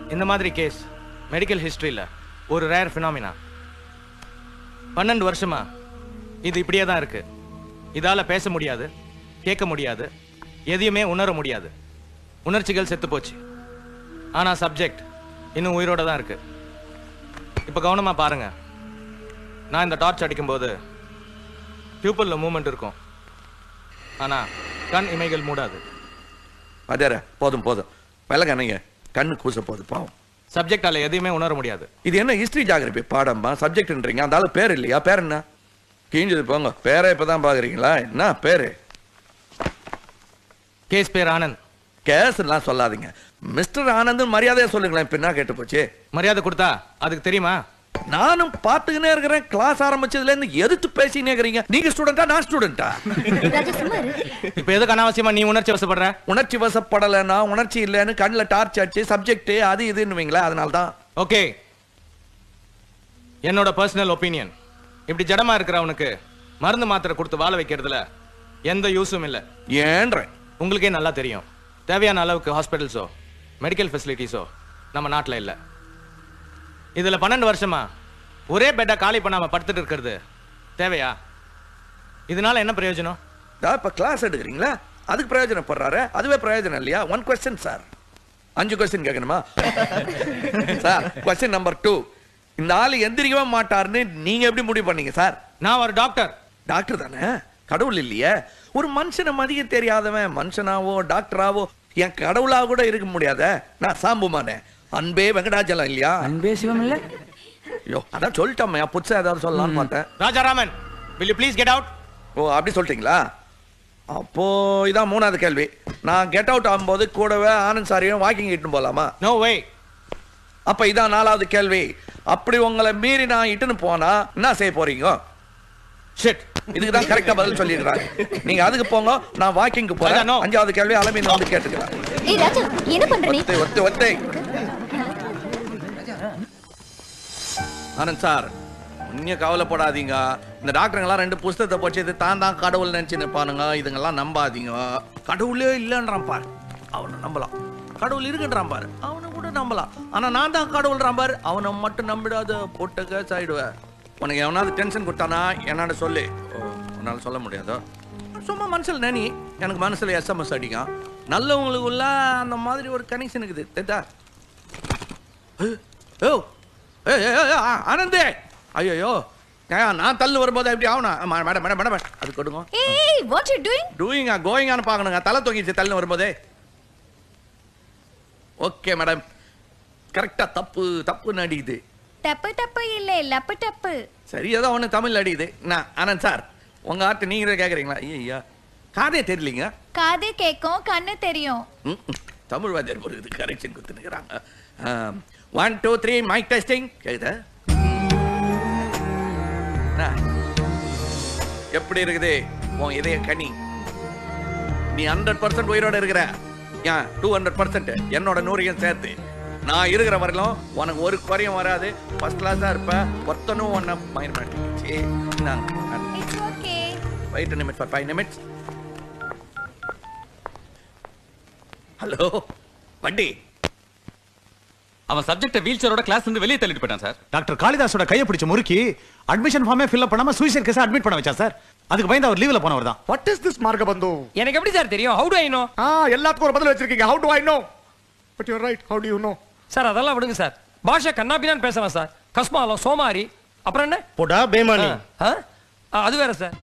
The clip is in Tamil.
இந்த மாதிரி கேஸ் மெடிக்கல் ஹிஸ்டரியில் ஒரு ரேர் ஃபினாமினா பன்னெண்டு வருஷமா இது இப்படியே தான் இருக்கு இதால பேச முடியாது கேட்க முடியாது எதையுமே உணர முடியாது உணர்ச்சிகள் செத்து போச்சு ஆனா சப்ஜெக்ட் இன்னும் உயிரோட தான் இருக்கு இப்போ கவனமா பாருங்க நான் இந்த டார்ச் அடிக்கும்போது பியூப்பிளில் மூமெண்ட் இருக்கும் ஆனா கண் இமைகள் மூடாது அதேற போதும் போதும் விலகண்ணைங்க கண்ணு கூச போகுது பாவம் சப்ஜெக்டால எதையுமே உணர முடியாது இது என்ன ஹிஸ்டரி ஜாகிரபி பாடம்பா சப்ஜெக்ட்ன்றீங்க அந்த ஆளு பேர் இல்லையா பேர் என்ன கீஞ்சது போங்க பேரை இப்பதான் பாக்குறீங்களா என்ன பேரு கேஸ் பேர் ஆனந்த் கேஸ் எல்லாம் சொல்லாதீங்க மிஸ்டர் ஆனந்த் மரியாதையா சொல்லுங்களேன் பின்னா கேட்டு போச்சு மரியாதை கொடுத்தா அதுக்கு தெரியுமா நானும் பார்த்துக்கினே இருக்கிறேன் கிளாஸ் ஆரம்பிச்சதுல இருந்து எதிர்த்து பேசினே இருக்கிறீங்க நீங்க ஸ்டூடெண்டா நான் ஸ்டூடெண்டா ராஜா சும்மா இரு இப்போ எதுக்கு அனாவசியமா நீ உணர்ச்சி வசப்படுற உணர்ச்சி வசப்படலைன்னா உணர்ச்சி இல்லைன்னு கண்ணில் டார்ச் அடிச்சு சப்ஜெக்ட் அது இதுன்னுவீங்களா அதனால தான் ஓகே என்னோட பர்சனல் ஒப்பீனியன் இப்படி ஜடமா இருக்கிறவனுக்கு மருந்து மாத்திரை கொடுத்து வாழ வைக்கிறதுல எந்த யூஸும் இல்லை ஏன்றேன் உங்களுக்கே நல்லா தெரியும் தேவையான அளவுக்கு ஹாஸ்பிட்டல்ஸோ மெடிக்கல் ஃபெசிலிட்டிஸோ நம்ம நாட்டில் இல்லை இதில் பன்னெண்டு வருஷமா ஒரே பெட்டை காலி பண்ணாம படுத்துட்டு இருக்கிறது தேவையா இதனால என்ன பிரயோஜனம் தான் இப்போ கிளாஸ் எடுக்கிறீங்களா அதுக்கு பிரயோஜனப்படுறாரு அதுவே பிரயோஜனம் இல்லையா ஒன் கொஸ்டின் சார் அஞ்சு கொஸ்டின் கேட்கணுமா சார் கொஸ்டின் நம்பர் டூ இந்த ஆள் எந்திரிக்கவே மாட்டாருன்னு நீங்க எப்படி முடிவு பண்ணீங்க சார் நான் ஒரு டாக்டர் டாக்டர் தானே கடவுள் இல்லையே ஒரு மனுஷனை மதிக்க தெரியாதவன் மனுஷனாவோ டாக்டராவோ என் கடவுளா கூட இருக்க முடியாத நான் சாம்புமானே அன்பே வெங்கடாச்சலம் இல்லையா அன்பே சிவம் இல்ல ஐயோ அதான் சொல்லிட்டோம் புதுசா ஏதாவது சொல்லலாம்னு பார்த்தேன் Rajaraman will you please get out ஓ அப்படி சொல்லிட்டீங்களா அப்போ இதான் மூணாவது கேள்வி நான் கெட் அவுட் ஆகும்போது கூடவே ஆனந்த் சாரியும் வாக்கிங் இட்டுன்னு போலாமா நோ வே அப்ப இதான் நாலாவது கேள்வி அப்படி உங்களை மீறி நான் இட்டுன்னு போனா என்ன செய்ய போறீங்க ஷிட் இதுக்கு தான் கரெக்டா பதில் சொல்லிடுறாங்க நீங்க அதுக்கு போங்க நான் வாக்கிங்க்கு போறேன் ராஜா, no. அஞ்சாவது கேள்வி அலமீன் வந்து கேட்டுக்கிறேன் ஏய் ராஜா என்ன பண்ற நீ ஒத்தை ஒத்தை ஒத்தை ஆனந்த் சார் இன்னும் கவலைப்படாதீங்க இந்த டாக்டருங்கெல்லாம் ரெண்டு புஸ்தகத்தை போச்சு இது தான் தான் கடவுள் நினைச்சு நிற்பானுங்க இதுங்கெல்லாம் நம்பாதீங்க கடவுளே இல்லைன்றான் பாரு அவனை நம்பலாம் கடவுள் இருக்குன்றான் பாரு அவனை கூட நம்பலாம் ஆனா நான் தான் கடவுள்றான் பாரு அவனை மட்டும் நம்பிடாத போட்டுக்க சாயிடுவேன் உனக்கு எவனாவது டென்ஷன் கொடுத்தானா என்னன்னு சொல்லு ஓ, உன்னால சொல்ல முடியாதோ சும்மா மனசுல நினை எனக்கு மனசுல எஸ்எம்எஸ் அடிக்கும் நல்லவங்களுக்குள்ள அந்த மாதிரி ஒரு கனெக்ஷன் இருக்குது தெரியுதா ஓ ஏய், ஏய், ஏய், ஆ, ஆனந்தே ஐயோ நான் தள்ளு வரும்போது எப்படி ஆகணும் மேடம் மேடம் மேடம் அது கொடுங்க ஏய் வாட் யூ டூயிங் டூயிங்கா கோயிங்கான்னு பார்க்கணுங்க தலை தொங்கிச்சு தள்ளு வரும்போதே ஓகே மேடம் கரெக்டா தப்பு தப்பு நடிக்குது தப்பு தப்பு இல்ல லப்பு டப்பு சரி ஏதோ ஒன்று தமிழ் அடிக்குது நான் ஆனந்த் சார் உங்க ஆர்ட் நீங்களே கேட்குறீங்களா ஐயா காதே தெரியலீங்க காது கேக்கும் கண்ணு தெரியும் ம், ம். தமிழ் வாத்தியார் ஒரு இது கரெக்ஷன் கொடுத்துனுக்குறாங்க one two three mic testing கேக்குதா என்ன? எப்படி இருக்குது உன் இதய கனி நீ ஹண்ட்ரட் பர்சன்ட் உயிரோட இருக்கிற ஏன் டூ ஹண்ட்ரட் பர்சன்ட் என்னோட நூறையும் சேர்த்து நான் இருக்கிற வரையிலும் உனக்கு ஒரு குறையும் வராது ஃபர்ஸ்ட் கிளாஸாக இருப்ப ஒத்தனும் ஒன்றை மயிர் மாட்டேங்குச்சு it's okay wait minute for five minutes hello வண்டி அவன் சப்ஜெக்ட வீல் சேரோட கிளாஸ் இருந்து வெளியே தள்ளிட்டு போயிட்டான் சார் டாக்டர் காளிதாஸோட கையை பிடிச்ச முறுக்கி அட்மிஷன் ஃபார்மே ஃபில் பண்ணாம சூசைட் கேஸ் அட்மிட் பண்ண வச்சா சார் அதுக்கு பயந்து அவர் லீவ்ல போனவர் தான் வாட் இஸ் திஸ் மார்கபந்து எனக்கு எப்படி சார் தெரியும் how do I know ah எல்லாத்துக்கும் ஒரு பதில் வச்சிருக்கீங்க how do I know but you right how do you know sir அதெல்லாம் விடுங்க சார் பாஷா கண்ணாபினான்னு பேசுறேன் சார் கஸ்மாலம் சோமாரி அப்புறம் என்ன போடா பேமானி ஆ? ஆ, அது வேற சார்